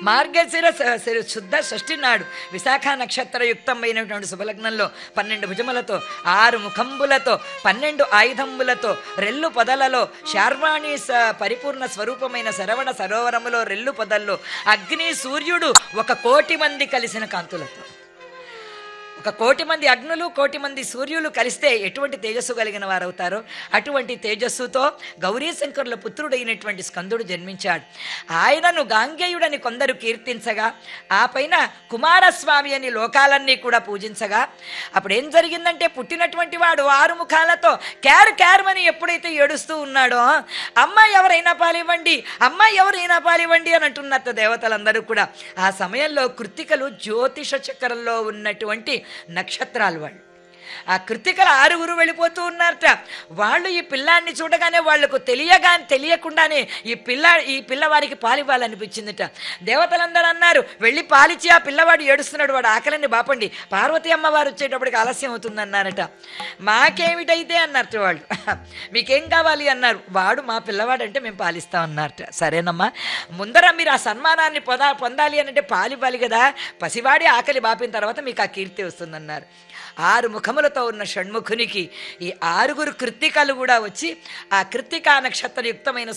మార్గశిర స- శ- శుద్ధ షష్ఠి నాడు విశాఖ నక్షత్రయుక్తమైనటువంటి శుభలగ్నంలో పన్నెండు భుజములతో ఆరు ముఖంబులతో పన్నెండు ఆయుధంబులతో రెల్లు పొదలలో శార్వాణి స పరిపూర్ణ స్వరూపమైన శరవణ సరోవరములో రెల్లు పొదల్లో అగ్ని సూర్యుడు ఒక కోటి మంది కలిసిన కాంతులతో ఒక కోటి మంది అగ్నులు కోటి మంది సూర్యులు కలిస్తే ఎటువంటి తేజస్సు కలిగిన వారు అవుతారో అటువంటి తేజస్సుతో గౌరీ శంకరుల పుత్రుడైనటువంటి స్కందుడు జన్మించాడు ఆయనను గాంగేయుడని కొందరు కీర్తించగా ఆ పైన కుమారస్వామి అని లోకాలన్నీ కూడా పూజించగా అప్పుడు ఏం జరిగిందంటే పుట్టినటువంటి వాడు ఆరు ముఖాలతో క్యార్ క్యార్ అని ఎప్పుడైతే ఏడుస్తూ ఉన్నాడో అమ్మ ఎవరైనా పాలివ్వండి అమ్మ ఎవరైనా పాలివ్వండి అని అంటున్నట్టు దేవతలందరూ కూడా ఆ సమయంలో కృత్తికలు జ్యోతిష చక్రంలో ఉన్నటువంటి నక్షత్రాలు వాళ్ళు ఆ కృతికల ఆరుగురు వెళ్ళిపోతూ ఉన్నారట వాళ్ళు ఈ పిల్లాన్ని చూడగానే వాళ్లకు తెలియగా తెలియకుండానే ఈ పిల్ల ఈ పిల్లవాడికి పాలివ్వాలనిపించిందిట దేవతలందరూ అన్నారు వెళ్ళి పాలిచ్చి ఆ పిల్లవాడు ఏడుస్తున్నాడు వాడు ఆకలిని బాపండి పార్వతి అమ్మవారు వచ్చేటప్పటికి ఆలస్యం అవుతుందన్నారట మాకేమిటైతే అన్నారట వాళ్ళు మీకేం కావాలి అన్నారు వాడు మా పిల్లవాడు అంటే మేము పాలిస్తాం అన్నారట సరేనమ్మా ముందర మీరు ఆ సన్మానాన్ని పొందా పొందాలి అని అంటే పాలివ్వాలి కదా పసివాడి ఆకలి బాపిన తర్వాత మీకు ఆ కీర్తి వస్తుందన్నారు ఆరు ముఖములతో ఉన్న షణ్ముఖునికి ఈ ఆరుగురు కృత్తికలు కూడా వచ్చి ఆ కృత్తికా నక్షత్రయుక్తమైన